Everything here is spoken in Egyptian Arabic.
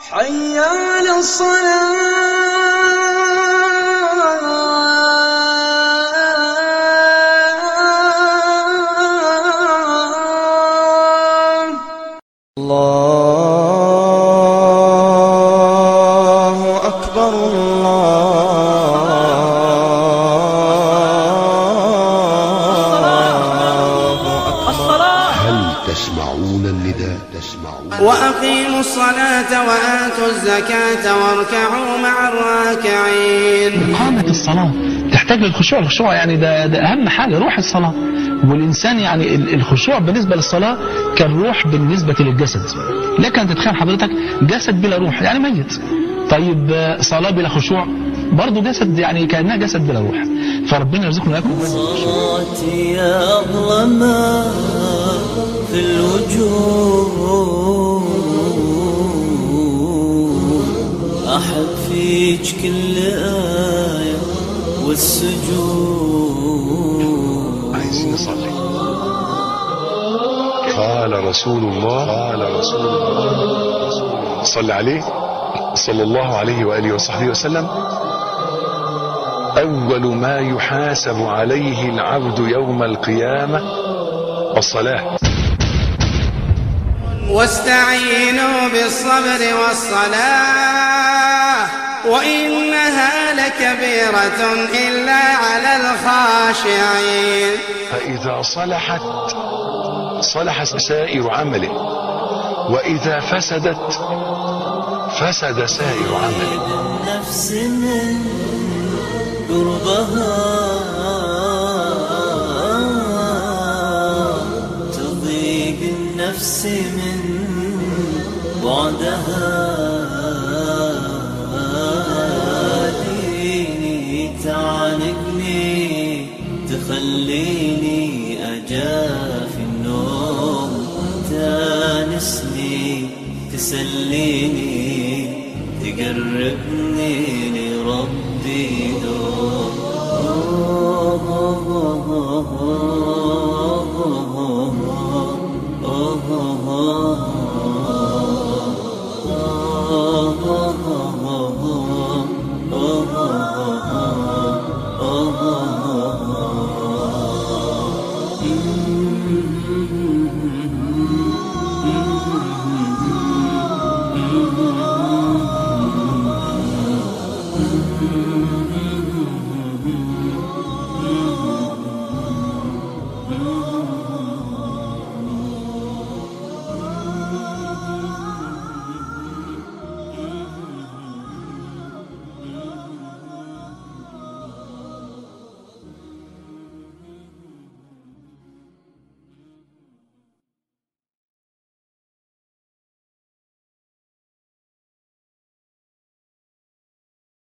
حي على الصلاة الله أكبر الله أكبر هل تسمعون النداء تسمعون وأقيموا الصلاة وآتوا الزكاة واركعوا مع الراكعين إقامة الصلاة تحتاج للخشوع الخشوع يعني ده, ده أهم حاجة روح الصلاة والإنسان يعني ال- الخشوع بالنسبة للصلاة كالروح بالنسبة للجسد لك أن تتخيل حضرتك جسد بلا روح يعني ميت طيب آه، صلاة بلا خشوع برضه جسد يعني كأنها جسد بلا روح فربنا يرزقنا وإياكم صلاتي يا أظلما في الوجوه أحب فيك كل آية والسجود عايزين نصلي قال رسول الله قال رسول الله صلى عليه صلى الله عليه وآله وصحبه وسلم أول ما يحاسب عليه العبد يوم القيامة الصلاة واستعينوا بالصبر والصلاة وإنها لكبيرة إلا على الخاشعين فإذا صلحت صلح سائر عمله وإذا فسدت فسد سائر عمله النفس من قربها تضيق النفس من بعدها ديني تعانقني تخليني أجاف النوم تانسني تسليني تقربني لربي دوم